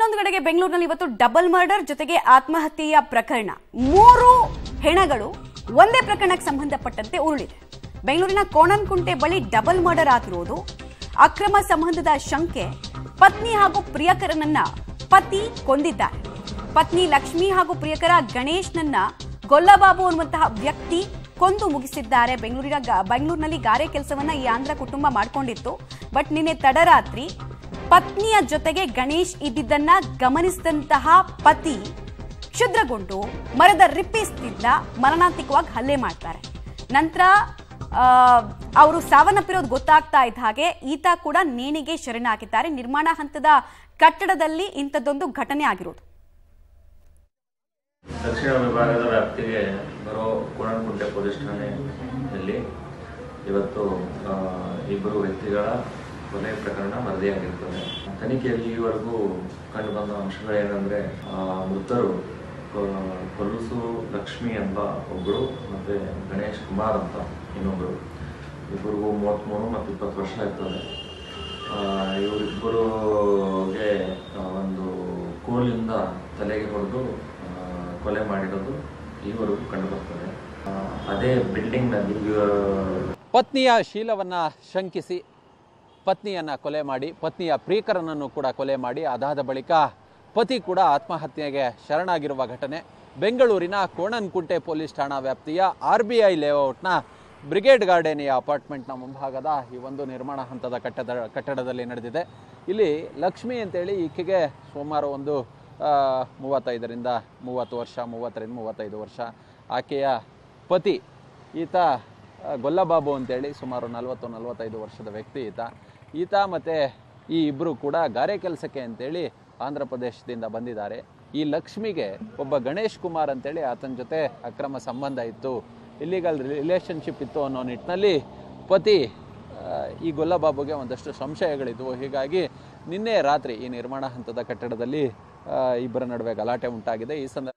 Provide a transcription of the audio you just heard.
ಇನ್ನೊಂದು ಕಡೆಗೆ ಬೆಂಗಳೂರಿನಲ್ಲಿ ಇವತ್ತು ಡಬಲ್ ಮರ್ಡರ್ ಜೊತೆಗೆ ಆತ್ಮಹತ್ಯೆಯ ಪ್ರಕರಣ ಮೂರು ಹೆಣಗಳು ಒಂದೇ ಪ್ರಕರಣಕ್ಕೆ ಸಂಬಂಧಪಟ್ಟಂತೆ ಉರುಳಿದೆ ಬೆಂಗಳೂರಿನ ಕೋಣನ್ಕುಂಟೆ ಬಳಿ ಡಬಲ್ ಮರ್ಡರ್ ಆಗಿರುವುದು ಅಕ್ರಮ ಸಂಬಂಧದ ಶಂಕೆ ಪತ್ನಿ ಹಾಗೂ ಪ್ರಿಯಕರನನ್ನ ಪತಿ ಕೊಂದಿದ್ದಾರೆ ಪತ್ನಿ ಲಕ್ಷ್ಮಿ ಹಾಗೂ ಪ್ರಿಯಕರ ಗಣೇಶ್ನನ್ನ ಗೊಲ್ಲಬಾಬು ಅನ್ನುವಂತಹ ವ್ಯಕ್ತಿ ಕೊಂದು ಮುಗಿಸಿದ್ದಾರೆ ಬೆಂಗಳೂರಿನ ಗ- ಬೆಂಗಳೂರಿನಲ್ಲಿ ಗಾರೆ ಕೆಲಸವನ್ನ ಈ ಆಂಧ್ರ ಕುಟುಂಬ ಮಾಡ್ಕೊಂಡಿತ್ತು ಬಟ್ ನಿನ್ನೆ ತಡರಾತ್ರಿ ಪತ್ನಿಯ ಜೊತೆಗೆ ಗಣೇಶ್ ಇದ್ದಿದ್ದನ್ನ ಗಮನಿಸಿದಂತಹ ಪತಿ ಕ್ಷುದ್ರಗೊಂಡು ಮರದ ರಿಪ್ಪಿಸ್ತಿದ್ದ ಮರಣಾಂತಿಕವಾಗಿ ಹಲ್ಲೆ ಮಾಡ್ತಾರೆ ನಂತರ ಅವರು ಸಾವನ್ನಪ್ಪಿರೋದು ಗೊತ್ತಾಗ್ತಾ ಇದ್ದ ಹಾಗೆ ಈತ ಕೂಡ ನೇಣಿಗೆ ಶರಣಾಗಿದ್ದಾರೆ ನಿರ್ಮಾಣ ಹಂತದ ಕಟ್ಟಡದಲ್ಲಿ ಇಂಥದ್ದೊಂದು ಘಟನೆ ಆಗಿರೋದು ದಕ್ಷಿಣ ವಿಭಾಗದ ವ್ಯಾಪ್ತಿಗೆ ಬರೋ ಕೋಣನಕುಂಟೆ ಪೊಲೀಸ್ ಠಾಣೆಯಲ್ಲಿ ಇವತ್ತು ಆ, ಇಬ್ಬರು ವ್ಯಕ್ತಿಗಳ ಕೊಲೆ ಪ್ರಕರಣ ವರದಿಯಾಗಿರ್ತದೆ ತನಿಖೆಯಲ್ಲಿ ಈವರೆಗೂ ಕಂಡುಬಂದ ಅಂಶಗಳೇನೆಂದರೆ ಮೃತರು ಕೊ- ಕೊಲ್ಲುಸು ಲಕ್ಷ್ಮಿ ಎಂಬ ಒಬ್ಬರು ಮತ್ತು ಗಣೇಶ್ ಕುಮಾರ್ ಅಂತ ಇನ್ನೊಬ್ಬರು ಇಬ್ಬರಿಗೂ ಮೂವತ್ತ್ಮೂರು ಮತ್ತು ಇಪ್ಪತ್ತು ವರ್ಷ ಇರ್ತದೆ ಆ, ಇವರಿಬ್ಬರಿಗೆ ಆ, ಒಂದು ಕೋಲಿಂದ ತಲೆಗೆ ಹೊಡೆದು ಆ, ಕೊಲೆ ಮಾಡಿರೋದು ಈವರೆಗೂ ಕಂಡುಬರ್ತದೆ ಆ, ಅದೇ ಬಿಲ್ಡಿಂಗ್ನಲ್ಲಿ ಇವ- ಪತ್ನಿಯ ಶೀಲವನ್ನು ಶಂಕಿಸಿ ಪತ್ನಿಯನ್ನು ಕೊಲೆ ಮಾಡಿ ಪತ್ನಿಯ ಪ್ರಿಯಕರನನ್ನು ಕೂಡ ಕೊಲೆ ಮಾಡಿ ಅದಾದ ಬಳಿಕ ಪತಿ ಕೂಡ ಆತ್ಮಹತ್ಯೆಗೆ ಶರಣಾಗಿರುವ ಘಟನೆ ಬೆಂಗಳೂರಿನ ಕೋಣನ್ಕುಂಟೆ ಪೊಲೀಸ್ ಠಾಣಾ ವ್ಯಾಪ್ತಿಯ ಆರ್ ಬಿ ಐ ಲೇಔಟ್ನ ಬ್ರಿಗೇಡ್ ಗಾರ್ಡನಿಯ ಅಪಾರ್ಟ್ಮೆಂಟ್ನ ಮುಂಭಾಗದ ಈ ಒಂದು ನಿರ್ಮಾಣ ಹಂತದ ಕಟ್ಟಡ ಕಟ್ಟಡದಲ್ಲಿ ನಡೆದಿದೆ ಇಲ್ಲಿ ಲಕ್ಷ್ಮಿ ಅಂತೇಳಿ ಈಕೆಗೆ ಸುಮಾರು ಒಂದು ಆ, ಮೂವತ್ತೈದರಿಂದ ಮೂವತ್ತು ವರ್ಷ ಮೂವತ್ತರಿಂದ ಮೂವತ್ತೈದು ವರ್ಷ ಆಕೆಯ ಪತಿ ಈತ ಆ, ಗೊಲ್ಲಬಾಬು ಅಂತೇಳಿ ಸುಮಾರು ನಲವತ್ತು ನಲವತ್ತೈದು ವರ್ಷದ ವ್ಯಕ್ತಿ ಈತ ಈತ ಮತ್ತು ಈ ಇಬ್ಬರು ಕೂಡ ಗಾರೆ ಕೆಲಸಕ್ಕೆ ಅಂತೇಳಿ ಆಂಧ್ರ ಪ್ರದೇಶದಿಂದ ಬಂದಿದ್ದಾರೆ ಈ ಲಕ್ಷ್ಮಿಗೆ ಒಬ್ಬ ಗಣೇಶ್ ಕುಮಾರ್ ಅಂತೇಳಿ ಆತನ ಜೊತೆ ಅಕ್ರಮ ಸಂಬಂಧ ಇತ್ತು ಇಲ್ಲಿಗಲ್ ರಿಲೇಷನ್ಶಿಪ್ ಇತ್ತು ಅನ್ನೋ ನಿಟ್ಟಿನಲ್ಲಿ ಪತಿ ಆ, ಈ ಗೊಲ್ಲಬಾಬುಗೆ ಒಂದಷ್ಟು ಸಂಶಯಗಳಿದ್ವು ಹೀಗಾಗಿ ನಿನ್ನೆ ರಾತ್ರಿ ಈ ನಿರ್ಮಾಣ ಹಂತದ ಕಟ್ಟಡದಲ್ಲಿ ಆ, ಇಬ್ಬರ ನಡುವೆ ಗಲಾಟೆ ಉಂಟಾಗಿದೆ ಈ ಸಂದರ್ಭ